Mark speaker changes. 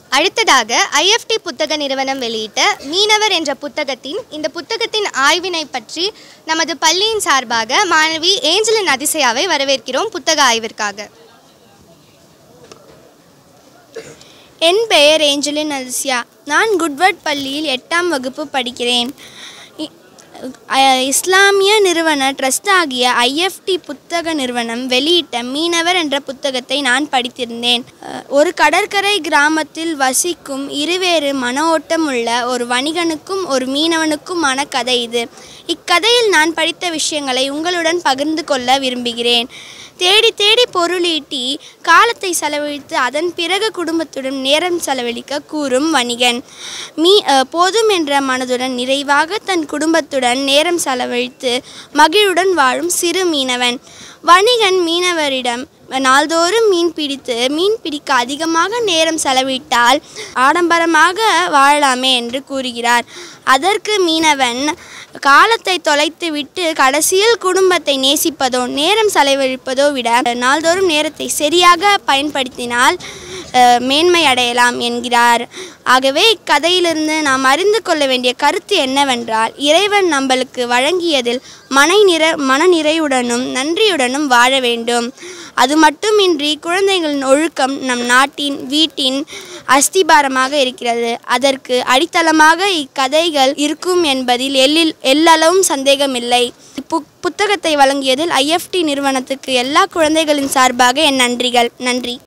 Speaker 1: அடுத்ததாக ஐஎஃப்டி புத்தக நிறுவனம் வெளியிட்ட மீனவர் என்ற புத்தகத்தின் இந்த புத்தகத்தின் ஆய்வினை பற்றி நமது பள்ளியின் சார்பாக மாணவி ஏஞ்சலின் அதிசயாவை வரவேற்கிறோம் புத்தக ஆய்விற்காக
Speaker 2: என் பெயர் ஏஞ்சலின் அதிசயா நான் குட்வர்ட் பள்ளியில் எட்டாம் வகுப்பு படிக்கிறேன் இ- அ- இஸ்லாமிய நிறுவன ட்ரஸ்ட் ஆகிய ஐஎஃப்டி புத்தக நிறுவனம் வெளியிட்ட மீனவர் என்ற புத்தகத்தை நான் படித்திருந்தேன் அ, ஒரு கடற்கரை கிராமத்தில் வசிக்கும் இருவேறு மன ஓட்டமுள்ள ஒரு வணிகனுக்கும் ஒரு மீனவனுக்குமான கதை இது இக்கதையில் நான் படித்த விஷயங்களை உங்களுடன் பகிர்ந்து கொள்ள விரும்புகிறேன் தேடி தேடி பொருளீட்டி காலத்தை செலவழித்து அதன் பிறகு குடும்பத்துடன் நேரம் செலவழிக்க கூறும் வணிகன் மீ அ, போதும் என்ற மனதுடன் நிறைவாக தன் குடும்பத்துடன் நேரம் செலவழித்து மகிழுடன் வாழும் சிறு மீனவன் வணிகன் மீனவரிடம் நாள்தோறும் மீன் பிடித்து மீன் பிடிக்க அதிகமாக நேரம் செலவிட்டால் ஆடம்பரமாக வாழலாமே என்று கூறுகிறார் அதற்கு மீனவன் காலத்தை தொலைத்து விட்டு கடைசியில் குடும்பத்தை நேசிப்பதோ நேரம் செலவழிப்பதோ விட நாள்தோறும் நேரத்தை சரியாக பயன்படுத்தினால் அஹ், மேன்மை அடையலாம் என்கிறார் ஆகவே இக்கதையிலிருந்து நாம் அறிந்து கொள்ள வேண்டிய கருத்து என்னவென்றால் இறைவன் நம்மளுக்கு வழங்கியதில் மனை நிற மன நிறைவுடனும் நன்றியுடனும் வாழ வேண்டும் அது மட்டுமின்றி குழந்தைகளின் ஒழுக்கம் நம் நாட்டின் வீட்டின் அஸ்திபாரமாக இருக்கிறது அதற்கு அடித்தளமாக இக்கதைகள் இருக்கும் என்பதில் எல்லில் எல்லளவும் சந்தேகமில்லை இப்பு புத்தகத்தை வழங்கியதில் ஐஎஃப்டி நிறுவனத்துக்கு எல்லா குழந்தைகளின் சார்பாக என் நன்றிகள் நன்றி